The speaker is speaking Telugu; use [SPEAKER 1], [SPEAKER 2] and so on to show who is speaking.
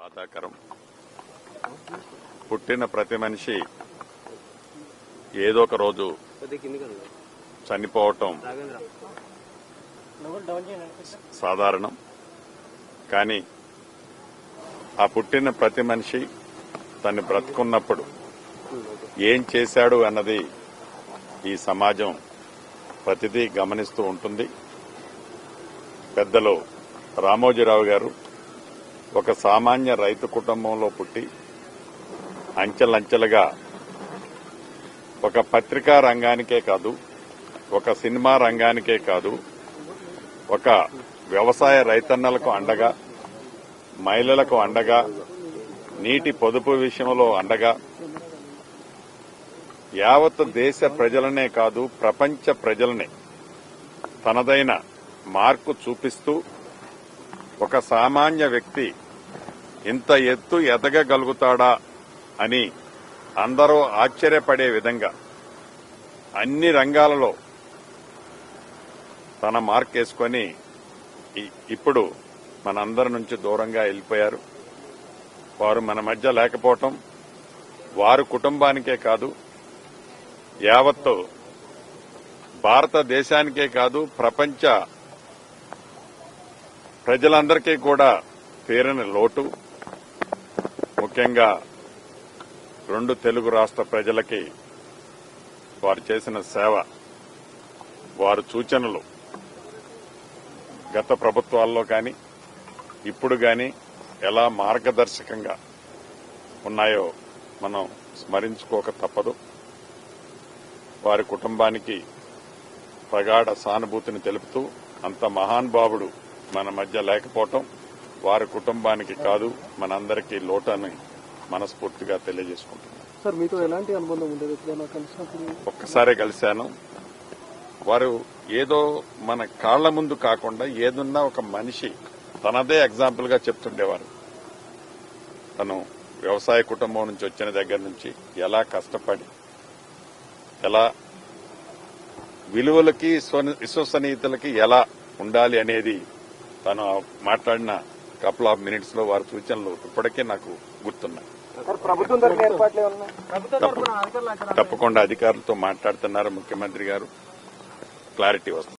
[SPEAKER 1] బాధాకరం పుట్టిన ప్రతి మనిషి ఏదో ఒక రోజు
[SPEAKER 2] కొద్దిగా కిందికి వెళ్ళు.
[SPEAKER 1] చనిపోవటం
[SPEAKER 2] రాఘవేంద్ర
[SPEAKER 1] సాధారణం కానీ ఆ పుట్టిన ప్రతి మనిషి తను బ్రతుకున్నప్పుడు ఏం చేశాడు అన్నది ఈ సమాజం ప్రతిదీ గమనిస్తూ ఉంటుంది పెద్దలు రామోజీరావు గారు ఒక సామాన్య రైతు కుటుంబంలో పుట్టి అంచెలంచెలుగా ఒక పత్రికా రంగానికే కాదు ఒక సినిమా రంగానికే కాదు ఒక వ్యవసాయ రైతన్నలకు అండగా మహిళలకు అండగా నీటి పొదుపు విషయంలో అండగా యావత్ దేశ ప్రజలనే కాదు ప్రపంచ ప్రజలనే తనదైన మార్కు చూపిస్తూ ఒక సామాన్య వ్యక్తి ఇంత ఎత్తు ఎదగగలుగుతాడా అని అందరూ ఆశ్చర్యపడే విధంగా అన్ని రంగాలలో తన మార్క్ వేసుకొని ఇ- ఇప్పుడు మనందరి నుంచి దూరంగా వెళ్ళిపోయారు వారు మన మధ్య లేకపోవటం వారు కుటుంబానికే కాదు యావత్తు భారతదేశానికే కాదు ప్రపంచ ప్రజలందరికీ కూడా తీరని లోటు ముఖ్యంగా రెండు తెలుగు రాష్ట్ర ప్రజలకి వారు చేసిన సేవ వారు సూచనలు గత ప్రభుత్వాల్లో కానీ ఇప్పుడు కానీ ఎలా మార్గదర్శకంగా ఉన్నాయో మనం స్మరించుకోక తప్పదు వారి కుటుంబానికి ప్రగాఢ సానుభూతిని తెలుపుతూ అంత మహానుభావుడు మన మధ్య లేకపోవటం వారి కుటుంబానికి కాదు మనందరికీ లోటని మనస్ఫూర్తిగా తెలియజేసుకుంటున్నాను
[SPEAKER 3] సార్ మీతో ఎలాంటి అనుబంధం ఉండేది ఎప్పుడైనా కలిసినప్పుడు
[SPEAKER 1] ఒక్కసారే కలిశాను వారు ఏదో మన కాళ్ల ముందు కాకుండా ఏదున్నా ఒక మనిషి తనదే ఎగ్జాంపుల్ గా చెప్తుండేవారు తను వ్యవసాయ కుటుంబం నుంచి వచ్చిన దగ్గర నుంచి ఎలా కష్టపడి ఎలా విలువలకి స్వ- విశ్వసనీయతలకి ఎలా ఉండాలి అనేది తను మాట్లాడిన కపుల్ ఆఫ్ మినిట్స్ లో వారి సూచనలు ఇప్పటికే నాకు గుర్తున్నాయి
[SPEAKER 3] ప్రభుత్వం తరఫున ఏర్పాట్లు ఏమన్నా
[SPEAKER 1] తప్ప- తప్పకుండా అధికారులతో మాట్లాడుతున్నారు ముఖ్యమంత్రి గారు క్లారిటీ వస్తుంది